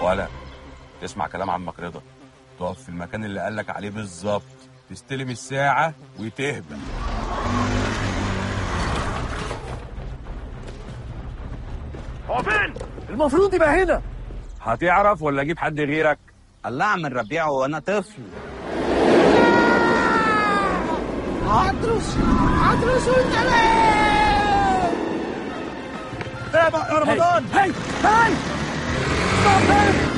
ولا تسمع كلام عمك رضا تقف في المكان اللي قالك عليه بالظبط تستلم الساعة وتهبل هو فين؟ المفروض يبقى هنا هتعرف ولا اجيب حد غيرك الله عم ربيع وانا طفل عطرس عطرس وانت يا رمضان هاي هاي ستوب هيم